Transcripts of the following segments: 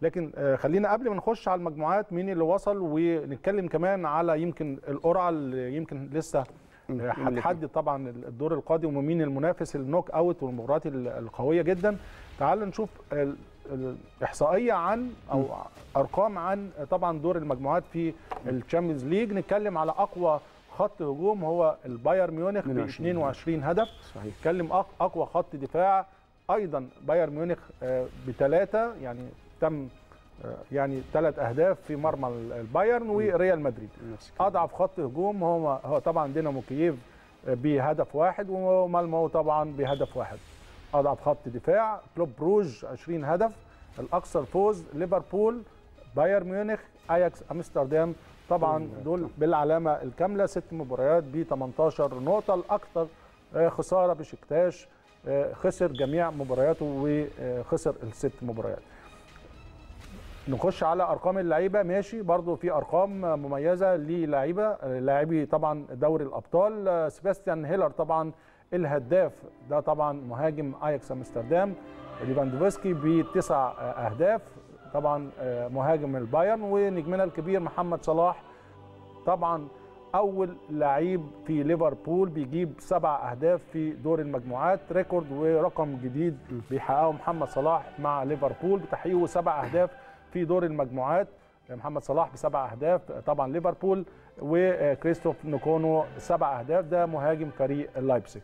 لكن آه، خلينا قبل ما نخش على المجموعات مين اللي وصل ونتكلم كمان على يمكن القرعه اللي يمكن لسه آه، هتحدد طبعا الدور القادم ومين المنافس النوك اوت والمباريات ال- القويه جدا تعال نشوف ال- ال- احصائيه عن او ارقام عن طبعا دور المجموعات في الشامبيونز ليج نتكلم على اقوى خط هجوم هو البايرن ميونخ ب 22 22 هدف صحيح نتكلم أق- اقوى خط دفاع ايضا بايرن ميونخ بثلاثه يعني تم آه، يعني ثلاث اهداف في مرمى ال- البايرن وريال مدريد نفس الكلام. اضعف خط هجوم هو هو طبعا دينامو كييف آه، بهدف واحد ومالمو طبعا بهدف واحد اضعف خط دفاع كلوب بروج 20 هدف الاكثر فوز ليفربول بايرن ميونخ اياكس امستردام طبعا دول بالعلامه الكامله ست مباريات ب 18 نقطه الاكثر آه، خساره بشكتاش آه، خسر جميع مبارياته وخسر الست مباريات نخش على ارقام اللعيبه ماشي برضو في ارقام مميزه للاعيبه لاعبي طبعا دوري الابطال سيباستيان هيلر طبعا الهداف ده طبعا مهاجم اياكس امستردام ليفاندوفسكي بتسع اهداف طبعا مهاجم البايرن ونجمنا الكبير محمد صلاح طبعا اول لعيب في ليفربول بيجيب سبع اهداف في دور المجموعات ريكورد ورقم جديد بيحققه محمد صلاح مع ليفربول بتحقيقه سبع اهداف في دور المجموعات محمد صلاح بسبع اهداف طبعا ليفربول وكريستوف نوكونو سبع اهداف ده مهاجم فريق لايبسك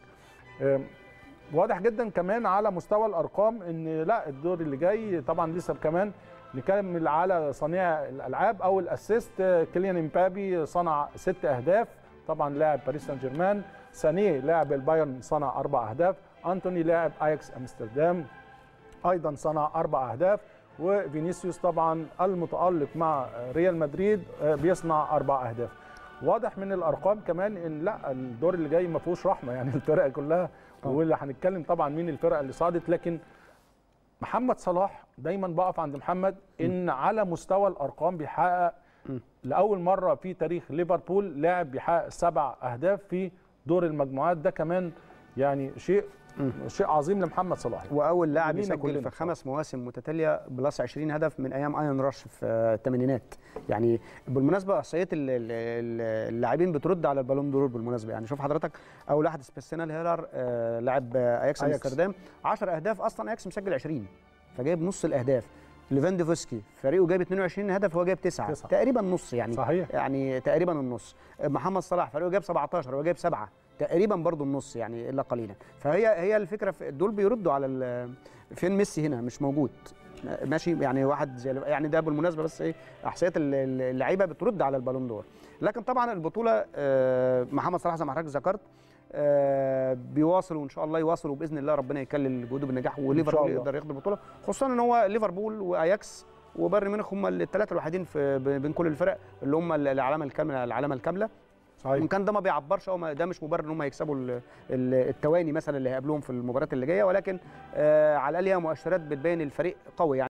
واضح جدا كمان على مستوى الارقام ان لا الدور اللي جاي طبعا لسه كمان نكمل على صانع الالعاب او الاسيست كيليان امبابي صنع ست اهداف طبعا لاعب باريس سان جيرمان سانيه لاعب البايرن صنع اربع اهداف انتوني لاعب اياكس امستردام ايضا صنع اربع اهداف وفينيسيوس طبعا المتالق مع ريال مدريد بيصنع اربع اهداف واضح من الارقام كمان ان لا الدور اللي جاي ما فيهوش رحمه يعني الفرق كلها واللي هنتكلم طبعا مين الفرق اللي صعدت لكن محمد صلاح دايما بقف عند محمد ان على مستوى الارقام بيحقق لاول مره في تاريخ ليفربول لاعب بيحقق سبع اهداف في دور المجموعات ده كمان يعني شيء شيء عظيم لمحمد صلاح واول لاعب لينا يسجل كلنا في خمس مواسم متتاليه بلس 20 هدف من ايام ايان راش في الثمانينات يعني بالمناسبه احصائيات ال- ال- ال- اللاعبين بترد على البالون دور بالمناسبه يعني شوف حضرتك اول واحد سبيستينال هيلر آه، لاعب آه، اياكس أياكس. امستردام 10 اهداف اصلا اياكس مسجل 20 فجايب نص الاهداف ليفاندوفسكي فريقه جايب 22 هدف هو جايب 9 تسعة. تقريبا نص يعني صحيح. يعني تقريبا النص محمد صلاح فريقه جايب 17 هو جايب 7 تقريبا برضو النص يعني الا قليلا فهي هي الفكره في دول بيردوا على ال- فين ميسي هنا مش موجود ماشي يعني واحد زي يعني ده بالمناسبه بس ايه احصائيات ال- ال- اللعيبه بترد على البالون دور لكن طبعا البطوله آه، محمد صلاح زي ما حضرتك ذكرت آه، بيواصلوا وان شاء الله يواصلوا باذن الله ربنا يكلل جهوده بالنجاح وليفربول الله. يقدر ياخد البطوله خصوصا ان هو ليفربول واياكس وبايرن ميونخ هم الثلاثه الوحيدين في بين كل الفرق اللي هم العلامه الكامله العلامه الكامله صحيح وان كان ده ما بيعبرش او ما- ده مش مبرر ان هم يكسبوا ال- ال- التواني مثلا اللي هيقابلوهم في المباريات اللي جايه ولكن آه على الاقل هي مؤشرات بتبين الفريق قوي يعني